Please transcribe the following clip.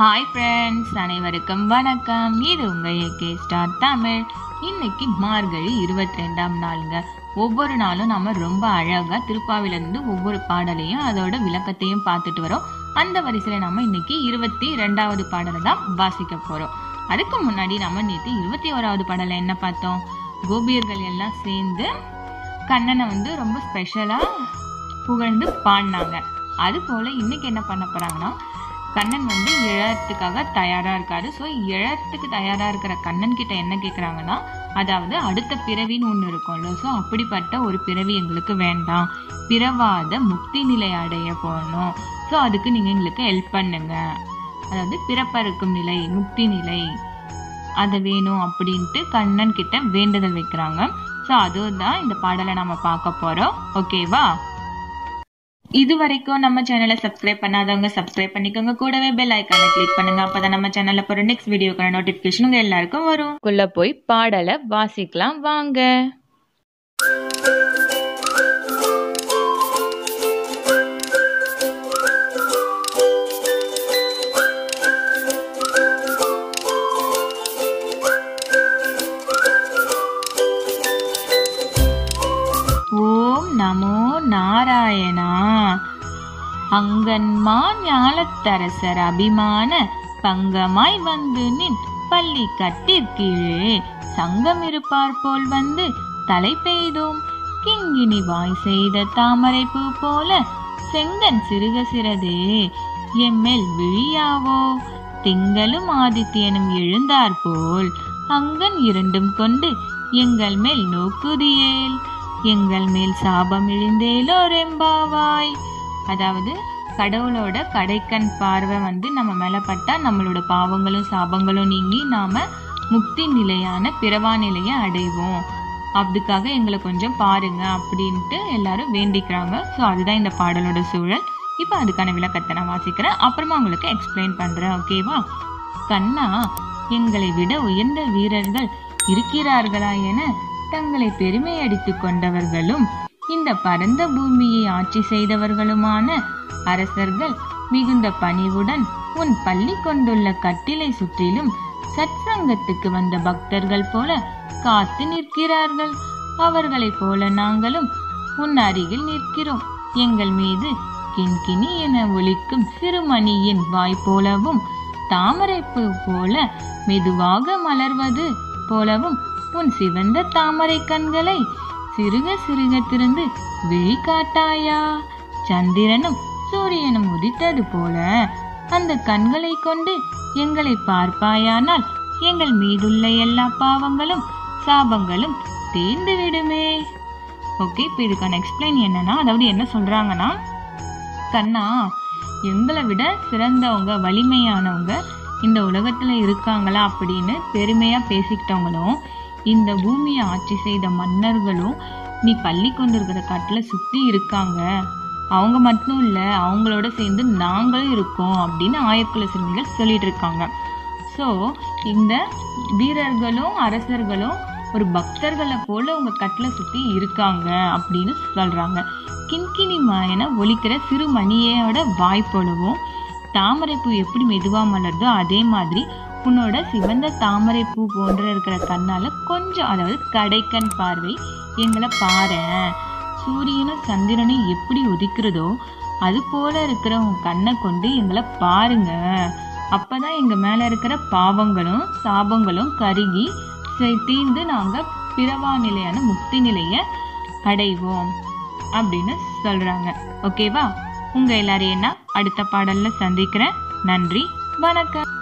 hi friends அனைவருக்கும் வணக்கம் இது உங்கள் ஏகே ஸ்டார் தமிழ் இன்னைக்கு மார்கழி இருபத்தி ரெண்டாம் நாளுங்க ஒவ்வொரு நாளும் நம்ம ரொம்ப அழகாக திருப்பாவிலிருந்து ஒவ்வொரு பாடலையும் அதோட விளக்கத்தையும் பார்த்துட்டு வரோம் அந்த வரிசையில் நம்ம இன்னைக்கு இருபத்தி ரெண்டாவது பாடலை தான் வாசிக்க போகிறோம் அதுக்கு முன்னாடி நம்ம நேற்று இருபத்தி ஓராவது பாடலை என்ன பார்த்தோம் கோபியர்கள் எல்லாம் சேர்ந்து கண்ணனை வந்து ரொம்ப ஸ்பெஷலாக புகழ்ந்து பாடினாங்க அது போல இன்னைக்கு என்ன பண்ண போறாங்கன்னா கண்ணன் வந்து இழறதுக்காக தயாரா இருக்காரு ஸோ இழறதுக்கு தயாரா இருக்கிற கண்ணன் கிட்ட என்ன கேட்குறாங்கன்னா அதாவது அடுத்த பிறவின்னு ஒன்று இருக்கும்ல ஸோ அப்படிப்பட்ட ஒரு பிறவி எங்களுக்கு வேண்டாம் பிறவாத முக்தி நிலை அடைய போகணும் ஸோ அதுக்கு நீங்க எங்களுக்கு ஹெல்ப் பண்ணுங்க அதாவது பிறப்பறுக்கும் நிலை முக்தி நிலை அது வேணும் அப்படின்ட்டு கண்ணன் கிட்ட வேண்டுதல் வைக்கிறாங்க ஸோ அதுதான் இந்த பாடலை நம்ம பார்க்க போறோம் ஓகேவா இது வரைக்கும் நம்ம சேனலை சப்ஸ்கிரைப் பண்ணாதவங்க சப்ஸ்கிரைப் பண்ணிக்கோங்க கூடவே பெல் ஐக்கானை கிளிக் பண்ணுங்க அப்பதான் நம்ம சேனல்ல போற நெக்ஸ்ட் வீடியோக்கான நோட்டிபிகேஷன் உங்க எல்லாருக்கும் வரும் குள்ள போய் பாடலை வாசிக்கலாம் வாங்க ஓம் நமோ நாராயணா அங்கன்மா ஞாலத்தரசர் அபிமான பங்கமாய் வந்து நின் பள்ளி கட்டிற்கீழே சங்கம் இருப்பார் போல் வந்து தலை பெய்தோம் கிங்கினி வாய் செய்த தாமரை பூ போல செங்கன் சிறுக சிறதே எம்மேல் விழியாவோ திங்களும் ஆதித்யனும் எழுந்தார் போல் அங்கன் இரண்டும் கொண்டு எங்கள் மேல் நோக்குதியேல் எங்கள் மேல் சாபம் இழிந்தேலோ ரெம்பாவாய் அதாவது கடவுளோட கடைக்கண் பார்வை வந்து நம்ம மேல பட்டா நம்மளோட பாவங்களும் சாபங்களும் நீங்கி நாம முக்தி நிலையான பிறவா நிலையை அடைவோம் அதுக்காக எங்களை கொஞ்சம் பாருங்க அப்படின்ட்டு எல்லாரும் வேண்டிக்கிறாங்க ஸோ அதுதான் இந்த பாடலோட சூழல் இப்போ அதுக்கான விளக்கத்தை நான் வாசிக்கிறேன் அப்புறமா உங்களுக்கு எக்ஸ்பிளைன் பண்றேன் ஓகேவா கண்ணா எங்களை விட உயர்ந்த வீரர்கள் இருக்கிறார்களா என தங்களை பெருமை அடித்துக் கொண்டவர்களும் இந்த பரந்த பூமியை ஆட்சி செய்தவர்களுமான அரசர்கள் மிகுந்த பணிவுடன் உன் பள்ளி கொண்டுள்ள கட்டிலை சுற்றிலும் சத்சங்கத்துக்கு வந்த பக்தர்கள் போல காத்து நிற்கிறார்கள் அவர்களைப் போல நாங்களும் உன் அருகில் நிற்கிறோம் எங்கள் மீது கிண்கிணி என ஒலிக்கும் சிறுமணியின் வாய் போலவும் தாமரைப்பூ போல மெதுவாக மலர்வது போலவும் உன் சிவந்த தாமரை கண்களை சிறுக சிறுக திறந்து விழி காட்டாயா சந்திரனும் சூரியனும் உதித்தது போல அந்த கண்களை கொண்டு எங்களை பார்ப்பாயானால் எங்கள் மீதுள்ள எல்லா பாவங்களும் சாபங்களும் தீர்ந்து விடுமே ஓகே இப்போ இதுக்கான எக்ஸ்பிளைன் என்னன்னா அதாவது என்ன சொல்றாங்கன்னா கண்ணா எங்களை விட சிறந்தவங்க வலிமையானவங்க இந்த உலகத்துல இருக்காங்களா அப்படின்னு பெருமையா பேசிக்கிட்டவங்களும் இந்த பூமியை ஆட்சி செய்த மன்னர்களும் நீ பள்ளி கொண்டிருக்கிற காட்டுல சுத்தி இருக்காங்க அவங்க மட்டும் இல்ல அவங்களோட சேர்ந்து நாங்களும் இருக்கோம் அப்படின்னு ஆயக்குல சிறுமிகள் சொல்லிட்டு இருக்காங்க ஸோ இந்த வீரர்களும் அரசர்களும் ஒரு பக்தர்களை போல உங்க கட்டில சுத்தி இருக்காங்க அப்படின்னு சொல்றாங்க கிண்கிணி மாயன ஒலிக்கிற சிறு மணியோட வாய் போலவும் தாமரைப்பூ எப்படி மெதுவா மலர்தோ அதே மாதிரி உன்னோட சிவந்த தாமரை பூ போன்ற இருக்கிற கண்ணால கொஞ்சம் அதாவது கடைக்கண் பார்வை எங்களை பாரு சூரியனும் சந்திரனும் எப்படி உதிக்கிறதோ அது போல இருக்கிற உன் கண்ணை கொண்டு எங்களை பாருங்க அப்பதான் எங்க மேல இருக்கிற பாவங்களும் சாபங்களும் கருகி தீர்ந்து நாங்க பிறவா நிலையான முக்தி நிலைய அடைவோம் அப்படின்னு சொல்றாங்க ஓகேவா உங்க எல்லாரையும் நான் அடுத்த பாடல்ல சந்திக்கிறேன் நன்றி வணக்கம்